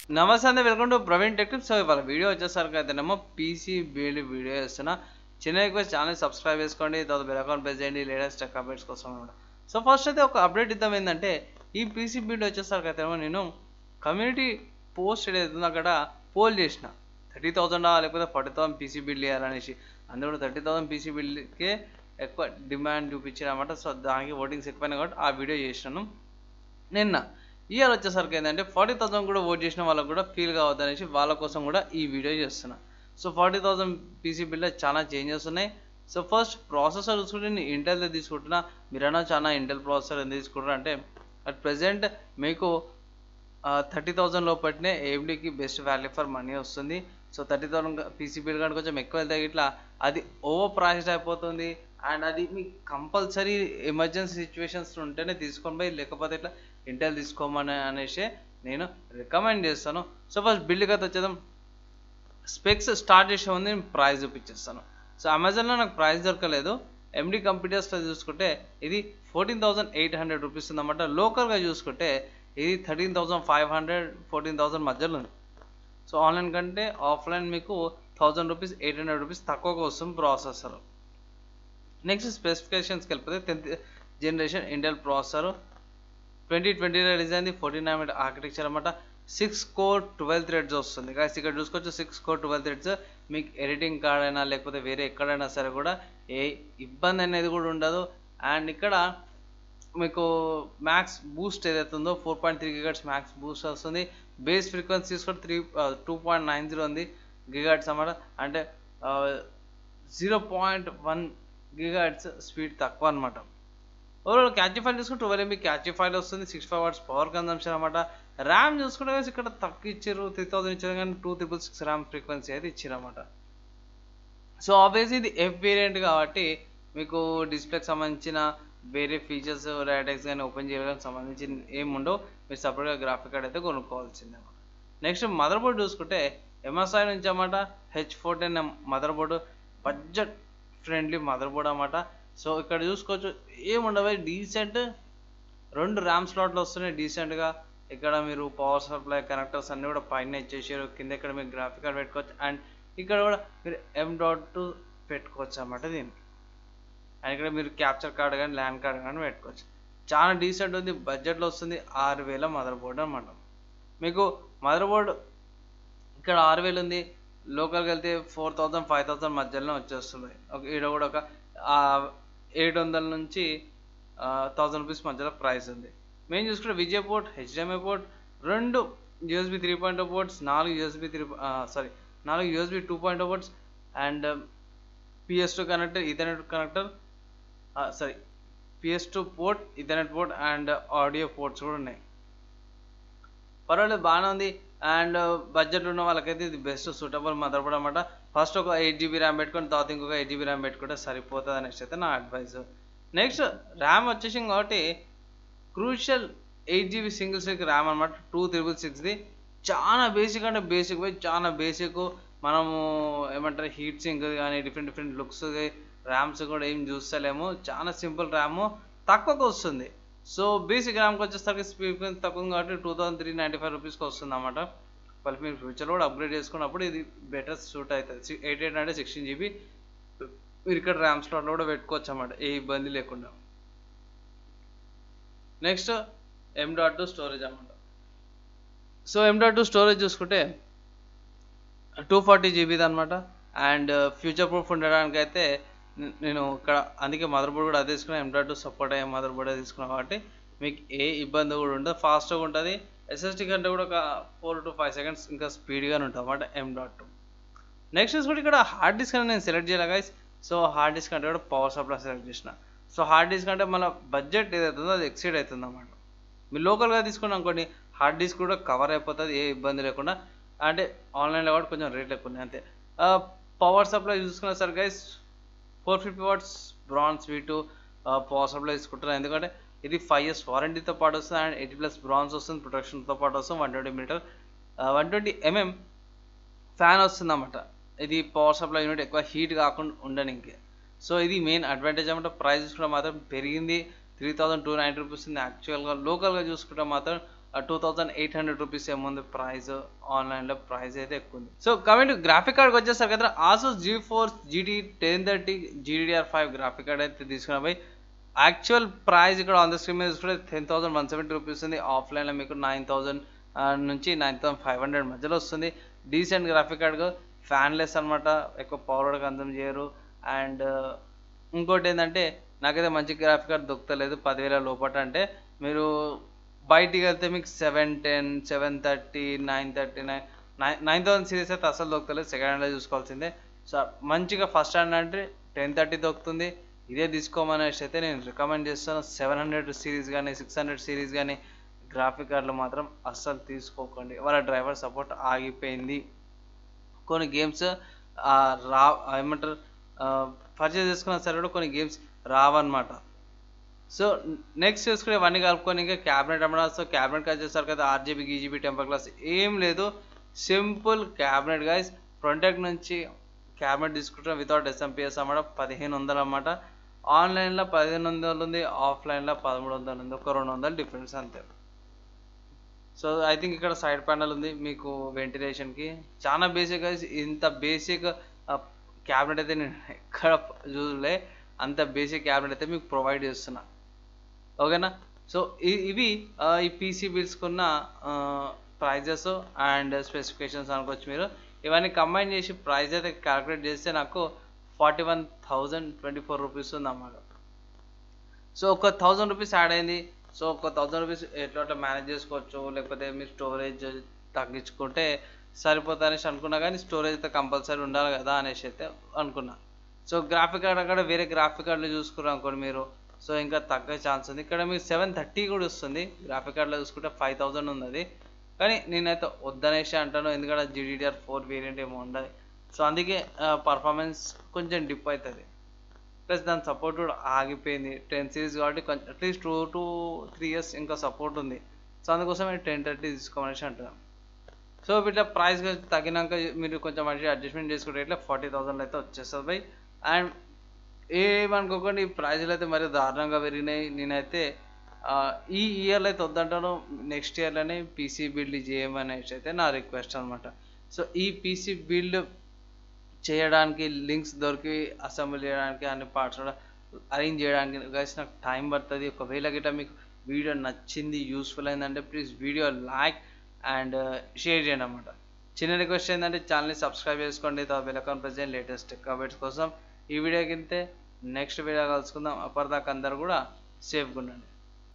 నమస్తే అండి welcome to Praveen tech so ఇవాళ వీడియో వచ్చేసరికి అయితేనేమో పీసీ బిల్డ్ వీడియో చేస్తున్నా చిన్న రిక్వెస్ట్ ఛానల్ సబ్స్క్రైబ్ చేసుకోండి తర్వాత బెల్ అకౌంట్ ప్రెస్ చేయండి లేటెస్ట్ టెక్ అప్డేట్స్ కోసం అనమాట సో ఫస్ట్ అయితే ఒక అప్డేట్ ఇద్దాం ఏంటంటే ఈ పీసీ బిల్డ్ వచ్చేసరికి అయితేనేమో నేను కమ్యూనిటీ పోస్ట్ ఏదైతుందో అక్కడ పోల్ చేసిన థర్టీ థౌసండా లేకపోతే ఫార్టీ థౌసండ్ పీసీ బిల్డ్ చేయాలనేసి అందులో థర్టీ థౌసండ్ పీసీ బిల్డ్కే ఎక్కువ డిమాండ్ చూపించారన్నమాట సో దానికి ఓటింగ్స్ ఎక్కువైనా కాబట్టి ఆ వీడియో చేసినాను నిన్న ఇయర్ వచ్చేసరికి ఏంటంటే ఫార్టీ థౌసండ్ కూడా ఓట్ చేసిన వాళ్ళకు కూడా ఫీల్ కావద్దు అనేసి వాళ్ళ కోసం కూడా ఈ వీడియో చేస్తున్నా so forty thousand PC build చాలా చేంజెస్ ఉన్నాయి సో ఫస్ట్ ప్రాసెసర్ చూసుకుంటే నేను ఇంటెల్ తీసుకుంటున్నా మీరైనా చాలా ఇంటెల్ ప్రాసెసర్ ఎందుకు తీసుకుంటారు అంటే అట్ ప్రజెంట్ మీకు థర్టీ థౌజండ్ లోపట్నే ఏఎండికి బెస్ట్ వాల్యూ ఫర్ మనీ వస్తుంది so thirty thousand PC build కానీ కొంచెం ఎక్కువ వెళ్తే ఇట్లా అది ఓవర్ ప్రైస్డ్ అయిపోతుంది అండ్ అది మీకు కంపల్సరీ ఎమర్జెన్సీ సిచ్యువేషన్స్ ఉంటేనే తీసుకొని పోయి లేకపోతే ఇట్లా ఇంటెల్ తీసుకోమని అనేసి నేను రికమెండ్ చేస్తాను సో ఫస్ట్ బిల్డ్ కథ వచ్చేద్దాం స్పెక్స్ స్టార్ట్ చేసే ముందు నేను ప్రైస్ చూపించేస్తాను సో అమెజాన్లో నాకు ప్రైస్ దొరకలేదు ఎండి కంప్యూటర్స్లో చూసుకుంటే ఇది fourteen thousand eight hundred rupees ఉందన్నమాట లోకల్గా చూసుకుంటే ఇది thirteen thousand five hundred fourteen thousand మధ్యలో ఉంది సో ఆన్లైన్ కంటే ఆఫ్లైన్ మీకు thousand rupees eight hundred rupees తక్కువగా వస్తుంది ప్రాసెసర్ నెక్స్ట్ స్పెసిఫికేషన్స్కి వెళ్ళిపోతే tenth generation Intel processor twenty ట్వంటీలో రిలీజ్ అయింది ఫోర్టీన్ నైన్ ఆర్కిటెక్చర్ అనమాట సిక్స్ కోర్ ట్వెల్వ్ థ్రెడ్స్ వస్తుంది గాయస్ ఇక్కడ చూసుకోవచ్చు సిక్స్ కోర్ ట్వెల్వ్ థ్రెడ్స్ మీకు ఎడిటింగ్ కార్డ్ అయినా లేకపోతే వేరే ఎక్కడైనా సరే కూడా ఏ ఇబ్బంది అనేది కూడా ఉండదు అండ్ ఇక్కడ మీకు మ్యాక్స్ బూస్ట్ ఏదైతే ఉందో four point three gigahertz max boost వస్తుంది బేస్ ఫ్రీక్వెన్సీ తీసుకుంటే three two point nine zero ఉంది గిగాట్స్ అన్నమాట అంటే zero point one gigahertz speed తక్కువ అనమాట ఓవరాల్ క్యాచ్ ఫైల్ చూసుకుంటే ట్వెల్వ్ ఎంబీ క్యాచ్ ఫైల్ వస్తుంది six five watts power consumption అనమాట ర్యామ్ చూసుకుంటే ఇక్కడ తక్కువ ఇచ్చారు త్రీ థౌసండ్ ఇచ్చారు కానీ two triple six RAM frequency అయితే ఇచ్చారు అనమాట సో ఆబ్వియస్లీ ఇది ఎఫ్ వేరియంట్ కాబట్టి మీకు డిస్ప్లేకి సంబంధించిన వేరే ఫీచర్స్ డైరెక్ట్స్ కానీ ఓపెన్ చేయడానికి సంబంధించి ఏమి ఉండవు మీరు సపరేట్గా గ్రాఫిక్ కార్డ్ అయితే కొనుక్కోవాల్సిందే అనమాట నెక్స్ట్ మదర్ బోర్డ్ చూసుకుంటే ఎంఎస్ఐ నుంచి అన్నమాట H fourteen motherboard budget friendly motherboard అన్నమాట సో ఇక్కడ చూసుకోవచ్చు ఏముండవు డీసెంట్ రెండు ర్యామ్ స్లాట్లు వస్తున్నాయి డీసెంట్గా ఇక్కడ మీరు పవర్ సప్లై కనెక్టర్స్ అన్నీ కూడా పైన ఇచ్చేసారు కింద ఇక్కడ మీరు గ్రాఫిక్ కార్డ్ పెట్టుకోవచ్చు అండ్ ఇక్కడ కూడా మీరు ఎం డాట్ టూ పెట్టుకోవచ్చు అన్నమాట దీనికి అండ్ ఇక్కడ మీరు క్యాప్చర్ కార్డ్ కానీ ల్యాండ్ కార్డ్ కానీ పెట్టుకోవచ్చు చాలా డీసెంట్ ఉంది బడ్జెట్లో వస్తుంది ఆరు వేల మదర్ బోర్డ్ అనమాట మీకు మదర్ బోర్డ్ ఇక్కడ ఆరు వేలు ఉంది లోకల్కి వెళ్తే ఫోర్ థౌజండ్ ఫైవ్ థౌజండ్ మధ్యలోనే వచ్చేస్తుంది ఒక ఈడ కూడా ఒక ఏడు వందల నుంచి థౌజండ్ రూపీస్ మధ్యలో ప్రైస్ ఉంది మేము చూసుకుంటే విజయ్ పోర్ట్ హెచ్డిఎంఐ పోర్ట్ రెండు యూఎస్బి త్రీ పాయింట్ పోర్ట్స్ నాలుగు యూఎస్బి త్రీ సారీ నాలుగు USB two point ports and PS two connector ethernet connector sorry PS two port ethernet port and audio ports కూడా ఉన్నాయి పర్వాలేదు బాగానే ఉంది అండ్ బడ్జెట్ ఉన్న వాళ్ళకైతే ఇది బెస్ట్ సూటబుల్ మదర్ బోర్డ్ అనమాట ఫస్ట్ ఒక ఎయిట్ జీబీ ర్యామ్ పెట్టుకొని తర్వాత ఇంకొక ఎయిట్ జీబీ ర్యామ్ పెట్టుకుంటే సరిపోతుంది అనేసి అయితే నా అడ్వైస్ నెక్స్ట్ ర్యామ్ వచ్చేసి కాబట్టి crucial eight GB single stick RAM అనమాట టూ త్రిబుల్ సిక్స్ది చాలా బేసిక్ అంటే బేసిక్ పోయి చాలా బేసిక్ మనము ఏమంటారు హీట్ సింక్ కానీ డిఫరెంట్ డిఫరెంట్ లుక్స్ ర్యామ్స్ కూడా ఏం చూస్తలేము చాలా సింపుల్ ర్యామ్ తక్కువకు వస్తుంది సో బేసిక్ ర్యామ్కి వచ్చేసరికి స్పీడ్ తక్కువ కాబట్టి two thousand three ninety five రూపీస్కి వస్తుంది అన్నమాట వాళ్ళు మీరు ఫ్యూచర్లో కూడా అప్గ్రేడ్ చేసుకున్నప్పుడు ఇది బెటర్ సూట్ అవుతుంది ఎయిట్ ఎయిట్ అంటే సిక్స్టీన్ జీబీ మీరు ఇక్కడ ర్యామ్ స్లాట్లో కూడా పెట్టుకోవచ్చు అన్నమాట ఏ ఇబ్బంది లేకుండా next M dot two storage అన్నమాట so M dot two storage చూసుకుంటే టూ ఫార్టీ జీబీది అనమాట అండ్ ఫ్యూచర్ ప్రూఫ్ ఉండడానికి అయితే నేను ఇక్కడ అందుకే మదర్ బోర్డ్ కూడా అదే తీసుకున్నా ఎం డాట్ టూ సపోర్ట్ అయ్యే మదర్ బోర్డ్ తీసుకున్నాను కాబట్టి మీకు ఏ ఇబ్బంది కూడా ఉండదు ఫాస్ట్గా ఉంటుంది ఎస్ఎస్డి కంటే కూడా ఒక ఫోర్ టు ఫైవ్ సెకండ్స్ ఇంకా స్పీడ్గానే ఉంటుంది అనమాట ఎం డాట్ టూ నెక్స్ట్ చూసుకుంటే ఇక్కడ హార్డ్ డిస్క్ అని నేను సెలెక్ట్ చేయాలి గైస్ సో హార్డ్ డిస్క్ అంటే కూడా పవర్ సప్లై సెలెక్ట్ చేసిన సో హార్డ్ డిస్క్ అంటే మన బడ్జెట్ ఏదైతుందో అది ఎక్సీడ్ అవుతుంది అన్నమాట మీరు లోకల్గా తీసుకుని అనుకోండి హార్డ్ డిస్క్ కూడా కవర్ అయిపోతుంది ఏ ఇబ్బంది లేకుండా అంటే ఆన్లైన్లో కూడా కొంచెం రేట్ ఎక్కువ ఉన్నాయి అంతే పవర్ సప్లై చూసుకున్న sir guys four fifty watts brands V two power supply తీసుకుంటున్నాను ఎందుకంటే ఇది ఫైవ్ ఇయర్స్ వారంటీతో పాటు వస్తుంది అండ్ ఎయిటీ ప్లస్ బ్రాన్స్ వస్తుంది ప్రొటెక్షన్తో పాటు వస్తుంది one twenty meter one twenty MM fan వస్తుంది అన్నమాట ఇది పవర్ సప్లై యూనిట్ ఎక్కువ హీట్ కాకుండా ఉండడానికి సో ఇది మెయిన్ అడ్వాంటేజ్ అనమాట ప్రైస్ చూసుకుంటే మాత్రం పెరిగింది three thousand two ninety rupees ఉంది యాక్చువల్గా లోకల్గా చూసుకుంటే మాత్రం two thousand eight hundred rupees ఏముంది ప్రైస్ ఆన్లైన్లో ప్రైస్ అయితే ఎక్కువ ఉంది సో కమింగ్ గ్రాఫిక్ కార్డ్కి వచ్చేసరికి కదా Asus G four GT ten thirty GDDR five graphic card అయితే తీసుకున్నా పోయి యాక్చువల్ ప్రైస్ ఇక్కడ ఆన్ ద స్క్రీన్ మీద చూసుకుంటే ten thousand one seventy rupees ఉంది ఆఫ్లైన్లో మీకు నైన్ థౌసండ్ నుంచి నైన్ థౌసండ్ ఫైవ్ హండ్రెడ్ మధ్యలో వస్తుంది డీసెంట్ గ్రాఫిక్ కార్డ్ ఫ్యాన్లెస్ అనమాట ఎక్కువ పవర్ కూడా కన్సూమ్ చేయరు అండ్ ఇంకోటి ఏంటంటే నాకైతే మంచి గ్రాఫిక్ కార్డ్ దొరకలేదు పదివేల లోపట అంటే మీరు బయటికి వెళ్తే మీకు seven ten seven thirty nine thirty nine nine nine thousand series అయితే అసలు దొరకలేదు సెకండ్ హ్యాండ్లో చూసుకోవాల్సిందే సో మంచిగా ఫస్ట్ హ్యాండ్ అంటే టెన్ థర్టీ దొరుకుతుంది ఇదే తీసుకోమనేసి అయితే నేను రికమెండ్ చేస్తాను సెవెన్ హండ్రెడ్ సిరీస్ కానీ సిక్స్ హండ్రెడ్ సిరీస్ కానీ గ్రాఫిక్ కార్డులు మాత్రం అస్సలు తీసుకోకండి వాళ్ళ డ్రైవర్ సపోర్ట్ ఆగిపోయింది కొన్ని గేమ్స్ రా ఏమంటారు పర్చేస్ చేసుకున్న సరే కూడా కొన్ని గేమ్స్ రావన్నమాట సో నెక్స్ట్ చూసుకునే ఇవన్నీ కలుపుకొని ఇంకా క్యాబినెట్ అమ్మడా సో క్యాబినెట్ వచ్చేసరికి అయితే ఆర్జీబీ గీజీబీ టెంపర్ క్లాస్ ఏం లేదు సింపుల్ క్యాబినెట్ గైస్ ప్రొడక్ట్ నుంచి క్యాబినెట్ తీసుకుంటాం వితౌట్ ఎస్ఎంపిఎస్ అన్నమాట పదిహేను వందలు అన్నమాట ఆన్లైన్లో పదిహేను వందలు ఉంది ఆఫ్లైన్లో పదమూడు వందలు ఉంది ఒక రెండు వందలు డిఫరెన్స్ అంతే సో ఐ థింక్ ఇక్కడ సైడ్ ప్యానల్ ఉంది మీకు వెంటిలేషన్కి చాలా బేసిక్ ఇంత బేసిక్ క్యాబినెట్ అయితే నేను ఎక్కడ చూడలే అంత బేసిక్ క్యాబినెట్ అయితే మీకు ప్రొవైడ్ చేస్తున్నా ఓకేనా సో ఇవి ఈ పీసీ బిల్స్కున్న ప్రైజెస్ అండ్ స్పెసిఫికేషన్స్ అనుకోవచ్చు మీరు ఇవన్నీ కంబైన్ చేసి ప్రైస్ అయితే క్యాలిక్యులేట్ చేస్తే నాకు forty one thousand twenty four rupees ఉంది అన్నమాట సో ఒక థౌజండ్ రూపీస్ యాడ్ అయింది సో ఒక థౌజండ్ రూపీస్ ఎట్లా అట్లా మేనేజ్ చేసుకోవచ్చు లేకపోతే మీరు స్టోరేజ్ తగ్గించుకుంటే సరిపోతుంది అనేసి అనుకున్నా కానీ స్టోరేజ్ అయితే కంపల్సరీ ఉండాలి కదా అనేసి అయితే అనుకున్నా సో గ్రాఫిక్ కార్డ్ అక్కడ వేరే గ్రాఫిక్ కార్డులు చూసుకున్నారు అనుకోండి మీరు సో ఇంకా తగ్గే ఛాన్స్ ఉంది ఇక్కడ మీకు సెవెన్ థర్టీ కూడా వస్తుంది గ్రాఫిక్ కార్డులో చూసుకుంటే ఫైవ్ థౌజండ్ ఉంది అది కానీ నేనైతే వద్దనేసి అంటాను ఎందుకంటే జీడీడీఆర్ ఫోర్ వేరియంట్ ఏమో ఉండదు సో అందుకే పర్ఫార్మెన్స్ కొంచెం డిప్ అవుతుంది ప్లస్ దాని సపోర్ట్ కూడా ఆగిపోయింది టెన్ సిరీస్ కాబట్టి కొంచెం at least two to three years ఇంకా సపోర్ట్ ఉంది సో అందుకోసం నేను టెన్ థర్టీ తీసుకోమనేసి అంటున్నాను సో ఇట్లా ప్రైస్ తగ్గినాక మీరు కొంచెం మంచిగా అడ్జస్ట్మెంట్ చేసుకుంటే ఇట్లా ఫార్టీ థౌసండ్ అయితే వచ్చేస్తుంది బై అండ్ ఏమనుకోకండి ఈ ప్రైజ్లు అయితే మరి దారుణంగా పెరిగినాయి నేనైతే ఈ ఇయర్లో అయితే వద్దంటాను నెక్స్ట్ ఇయర్లోనే పీసీ బిల్డ్ చేయమనేసి అయితే నా రిక్వెస్ట్ అనమాట సో ఈ పీసీ బిల్డ్ చేయడానికి లింక్స్ దొరికి అసెంబ్లీ చేయడానికి అన్ని పార్ట్స్ కూడా అరేంజ్ చేయడానికి గైస్ నాకు టైం పడుతుంది ఒకవేళ గిట్ట మీకు వీడియో నచ్చింది యూస్ఫుల్ అయిందంటే please video like and share చేయండి అనమాట చిన్న రిక్వెస్ట్ ఏంటంటే ఛానల్ని సబ్స్క్రైబ్ చేసుకోండి తర్వాత బెల్ అకౌంట్ ప్రెస్ చేయండి లేటెస్ట్ అప్డేట్స్ కోసం ఈ వీడియో కింద నెక్స్ట్ వీడియో కలుసుకుందాం అప్పటిదాకా అందరు కూడా సేఫ్గా ఉండండి